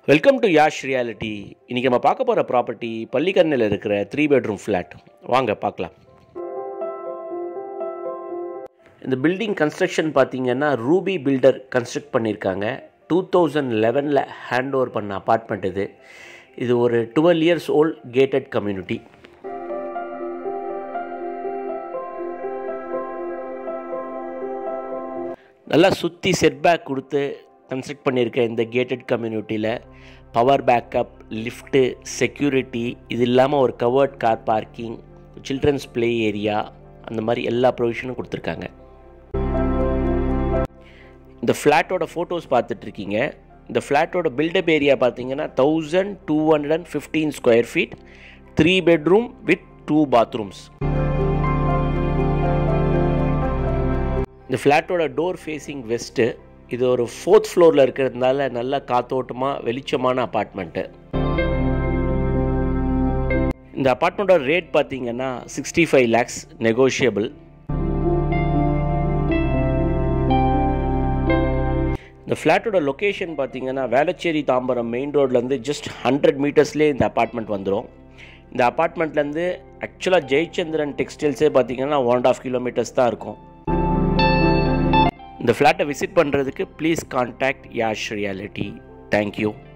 welcome to Yash reality இன்றைக்கி நம்ம பார்க்க போகிற ப்ராப்பர்ட்டி பள்ளிக்கரணையில் இருக்கிற த்ரீ பெட்ரூம் ஃப்ளாட் வாங்க பார்க்கலாம் இந்த பில்டிங் கன்ஸ்ட்ரக்ஷன் பார்த்தீங்கன்னா ரூபி பில்டர் கன்ஸ்ட்ரக்ட் பண்ணியிருக்காங்க டூ தௌசண்ட் லெவனில் ஹேண்ட் ஓவர் பண்ண அப்பார்ட்மெண்ட் இது இது ஒரு twelve years old gated community நல்லா சுற்றி செட்பேக் கொடுத்து கன்ஸ்ட்ரக்ட் பண்ணியிருக்க இந்த கேட்டட் கம்யூனிட்டியில் பவர் பேக்கப் லிஃப்ட்டு செக்யூரிட்டி இது இல்லாமல் ஒரு covered car parking children's play area அந்த மாதிரி எல்லா ப்ரொவிஷனும் கொடுத்துருக்காங்க இந்த ஃப்ளாட்டோட ஃபோட்டோஸ் பார்த்துட்ருக்கீங்க இந்த ஃப்ளாட்டோட பில்டப் ஏரியா பார்த்தீங்கன்னா thousand two hundred and fifteen square feet three bedroom with two bathrooms இந்த ஃப்ளாட்டோட டோர் ஃபேஸிங் வெஸ்ட்டு இது ஒரு ஃபோர்த் ஃப்ளோரில் இருக்கிறதுனால நல்ல காத்தோட்டமாக வெளிச்சமான அப்பார்ட்மெண்ட்டு இந்த அப்பார்ட்மெண்ட்டோட ரேட் பார்த்தீங்கன்னா சிக்ஸ்டி ஃபைவ் லேக்ஸ் நெகோஷியபிள் இந்த ஃப்ளாட்டோட லொக்கேஷன் பார்த்தீங்கன்னா வேளச்சேரி தாம்பரம் மெயின் ரோட்லேருந்து ஜஸ்ட் ஹண்ட்ரட் மீட்டர்ஸ்லேயே இந்த அப்பார்ட்மெண்ட் வந்துடும் இந்த அப்பார்ட்மெண்ட்லேருந்து ஆக்சுவலாக ஜெயச்சந்திரன் டெக்ஸ்டைல்ஸே பார்த்தீங்கன்னா ஒன் அண்ட் ஆஃப் கிலோமீட்டர்ஸ் தான் இருக்கும் இந்த ஃப்ளாட்டை விசிட் பண்ணுறதுக்கு please contact Yash reality thank you